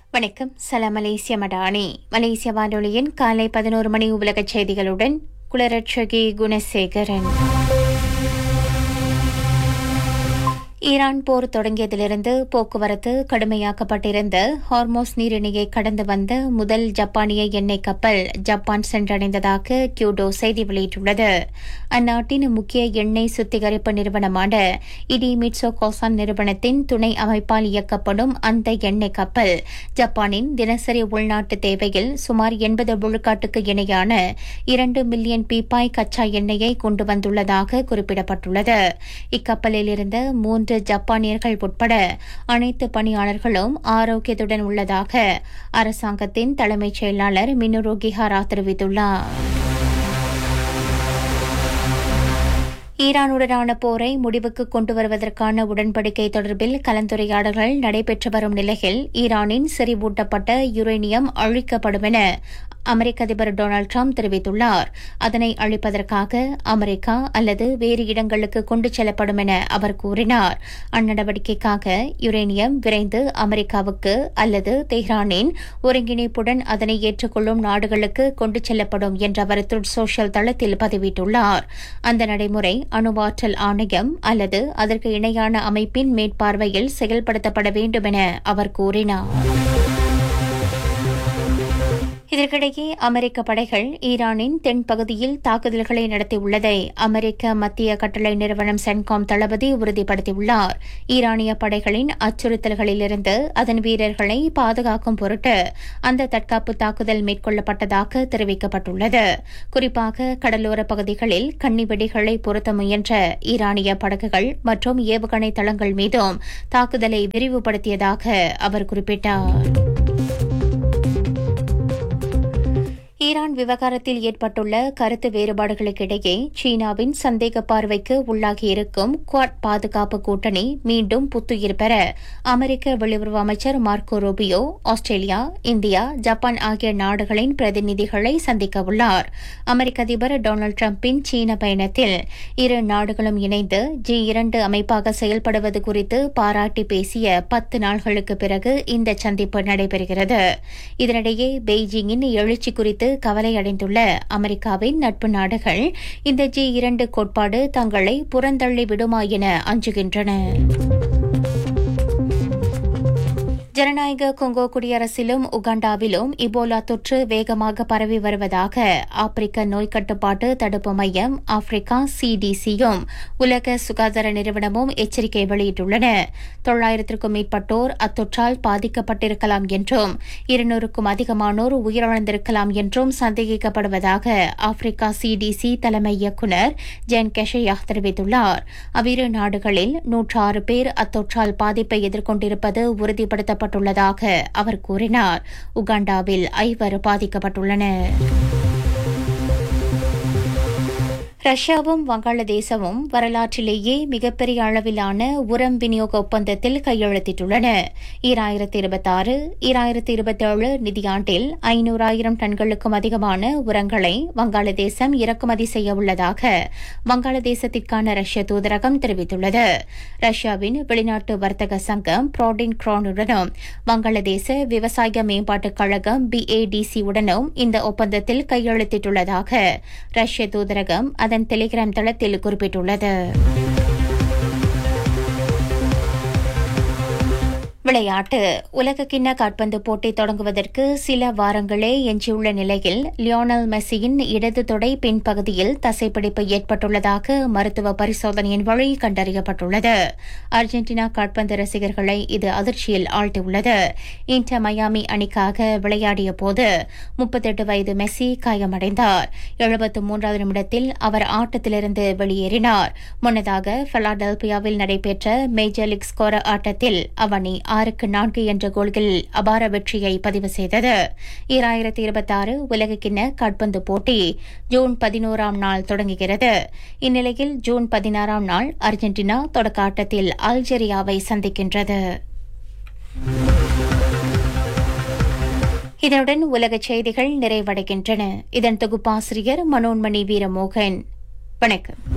வணக்கம் சலாம் மலேசிய மடானி மலேசிய வானொலியின் காலை பதினோரு மணி உலகச் செய்திகளுடன் குலரட்சகி குணசேகரன் ஈரான் போர் தொடங்கியதிலிருந்து போக்குவரத்து கடுமையாக்கப்பட்டிருந்த ஹார்மோஸ் நீரிணையை கடந்து வந்த முதல் ஜப்பானிய எண்ணெய் கப்பல் ஜப்பான் சென்றடைந்ததாக கியூடோ செய்தி வெளியிட்டுள்ளது அந்நாட்டின் முக்கிய எண்ணெய் சுத்திகரிப்பு நிறுவனமான இடி மிட்சோ கோசான் நிறுவனத்தின் துணை அமைப்பால் இயக்கப்படும் அந்த எண்ணெய் கப்பல் ஜப்பானின் தினசரி உள்நாட்டு தேவையில் சுமார் எண்பது விழுக்காட்டுக்கு இணையான இரண்டு மில்லியன் பீப்பாய் கச்சா எண்ணெயை கொண்டு வந்துள்ளதாக குறிப்பிடப்பட்டுள்ளது இக்கப்பலில் இருந்த மூன்று ஜப்பானியர்கள் உட்பட அனைத்து பணியாளர்களும் ஆரோக்கியத்துடன் உள்ளதாக அரசாங்கத்தின் தலைமைச் செயலாளர் மினுரு கிஹாரா தெரிவித்துள்ளார் ஈரானுடனான போரை முடிவுக்கு கொண்டு வருவதற்கான உடன்படிக்கை தொடர்பில் கலந்துரையாடல்கள் நடைபெற்று வரும் நிலையில் ஈரானின் செறிவூட்டப்பட்ட யுரேனியம் அழிக்கப்படும் என அமெரிக்க அதிபர் டொனால்டு ட்ரம்ப் தெரிவித்துள்ளார் அதனை அழிப்பதற்காக அமெரிக்கா அல்லது வேறு இடங்களுக்கு கொண்டு செல்லப்படும் என அவர் கூறினார் அந்நடவடிக்கைக்காக யுரேனியம் விரைந்து அமெரிக்காவுக்கு அல்லது தெஹ்ரானின் ஒருங்கிணைப்புடன் அதனை ஏற்றுக்கொள்ளும் நாடுகளுக்கு கொண்டு செல்லப்படும் என்று அவர் த்ருட் சோஷியல் தளத்தில் பதிவிட்டுள்ளார் அந்த நடைமுறை அணுவாற்றல் ஆணையம் அல்லது அதற்கு இணையான அமைப்பின் மேற்பார்வையில் செயல்படுத்தப்பட வேண்டும் என அவர் கூறினார் இதற்கிடையே அமெரிக்க படைகள் ஈரானின் தென்பகுதியில் தாக்குதல்களை நடத்தியுள்ளதை அமெரிக்க மத்திய கட்டளை நிறுவனம் சென்காம் தளபதி உறுதிப்படுத்தியுள்ளார் ஈரானிய படைகளின் அச்சுறுத்தல்களிலிருந்து அதன் வீரர்களை பாதுகாக்கும் பொருட்டு அந்த தற்காப்பு தாக்குதல் மேற்கொள்ளப்பட்டதாக தெரிவிக்கப்பட்டுள்ளது குறிப்பாக கடலோர பகுதிகளில் கன்னிவெடிகளை பொருத்த முயன்ற ஈரானிய படகுகள் மற்றும் ஏவுகணை தளங்கள் மீதும் தாக்குதலை விரிவுபடுத்தியதாக அவர் குறிப்பிட்டார் ஈரான் விவகாரத்தில் ஏற்பட்டுள்ள கருத்து வேறுபாடுகளுக்கிடையே சீனாவின் சந்தேக பார்வைக்கு உள்ளாகியிருக்கும் குவாட் பாதுகாப்பு கூட்டணி மீண்டும் புத்துயிர் பெற அமெரிக்க வெளியுறவு அமைச்சர் Marco Rubio Australia India Japan ஆகிய நாடுகளின் பிரதிநிதிகளை சந்திக்க உள்ளார் அமெரிக்க அதிபர் டொனால்டு டிரம்பின் சீன பயணத்தில் இரு நாடுகளும் இணைந்து ஜி இரண்டு அமைப்பாக செயல்படுவது குறித்து பாராட்டி பேசிய பத்து நாள்களுக்கு பிறகு இந்த சந்திப்பு நடைபெறுகிறது இதனிடையே பெய்ஜிங்கின் எழுச்சி குறித்து கவலை அடைந்துள்ள அமெரிக்காவின் நட்பு நாடுகள் இந்த ஜி இரண்டு கோட்பாடு தங்களை புறந்தள்ளி விடுமா என அஞ்சுகின்றன ஜனநாயக கொங்கோ குடியரசிலும் உகாண்டாவிலும் இபோலா தொற்று வேகமாக பரவி வருவதாக ஆப்பிரிக்க நோய் கட்டுப்பாட்டு தடுப்பு மையம் ஆப்பிரிக்கா சிடிசியும் உலக சுகாதார நிறுவனமும் எச்சரிக்கை வெளியிட்டுள்ளன தொள்ளாயிரத்திற்கும் மேற்பட்டோர் அத்தொற்றால் பாதிக்கப்பட்டிருக்கலாம் என்றும் இருநூறுக்கும் அதிகமானோர் உயிரிழந்திருக்கலாம் என்றும் சந்தேகிக்கப்படுவதாக ஆப்பிரிக்கா சிடிசி தலைமை இயக்குநர் ஜென் கெஷயா தெரிவித்துள்ளார் அவ்விரு நாடுகளில் நூற்றாறு பேர் அத்தொற்றால் பாதிப்பை எதிர்கொண்டிருப்பது உறுதிப்படுத்தப்பட்டு பாதிக்கப்பட்டுள்ளதாக அவர் கூறினார் உகாண்டாவில் ஐவர் பாதிக்கப்பட்டுள்ளனர் ரஷ்யாவும் வங்காளதேசமும் வரலாற்றிலேயே மிகப்பெரிய அளவிலான உரம் விநியோக ஒப்பந்தத்தில் கையெழுத்திட்டுள்ளன ஈராயிரத்தி இருபத்தாறு ஈராயிரத்தி இருபத்தேழு நிதியாண்டில் ஐநூறாயிரம் டன்களுக்கும் அதிகமான உரங்களை வங்காளதேசம் இறக்குமதி செய்ய உள்ளதாக வங்காளதேசத்திற்கான ரஷ்ய தூதரகம் தெரிவித்துள்ளது ரஷ்யாவின் வெளிநாட்டு வர்த்தக சங்கம் ப்ராடின் கிரானுடனும் வங்காளதேச விவசாய மேம்பாட்டுக் கழகம் பிஏடிசி உடனும் இந்த ஒப்பந்தத்தில் கையெழுத்திட்டுள்ளதாக ரஷ்ய தூதரகம் அதன் டெலிகிராம் தளத்தில் குறிப்பிட்டுள்ளது விளையாட்டு உலகக்கிண்ண காற்பந்து போட்டி தொடங்குவதற்கு சில வாரங்களே எஞ்சியுள்ள நிலையில் லியோனல் மெஸ்ஸியின் இடது தொடை பின்பகுதியில் தசைப்பிடிப்பு ஏற்பட்டுள்ளதாக மருத்துவ பரிசோதனையின் வழி கண்டறியப்பட்டுள்ளது அர்ஜென்டினா காற்பந்து ரசிகர்களை இது அதிர்ச்சியில் ஆழ்த்தியுள்ளது இன்டர் மயாமி அணிக்காக விளையாடிய போது முப்பத்தெட்டு வயது மெஸ்ஸி காயமடைந்தார் எழுபத்து மூன்றாவது நிமிடத்தில் அவர் ஆட்டத்திலிருந்து வெளியேறினார் முன்னதாக பிலாடெல்பியாவில் நடைபெற்ற மேஜர் லீக் ஸ்கோர ஆட்டத்தில் அவனி ஆறுக்கு நான்கு என்ற கோல்களில் அபார வெற்றியை பதிவு செய்தது ஈராயிரத்தி இருபத்தாறு உலகக்கிண்ண காட்பந்து போட்டி ஜூன் பதினோராம் நாள் தொடங்குகிறது இந்நிலையில் ஜூன் பதினாறாம் நாள் அர்ஜென்டினா தொடக்க ஆட்டத்தில் அல்ஜீரியாவை சந்திக்கின்றது இதனுடன் உலக செய்திகள் நிறைவடைகின்றன இதன் தொகுப்பாசிரியர் மனோன்மணி வீரமோகன் வணக்கம்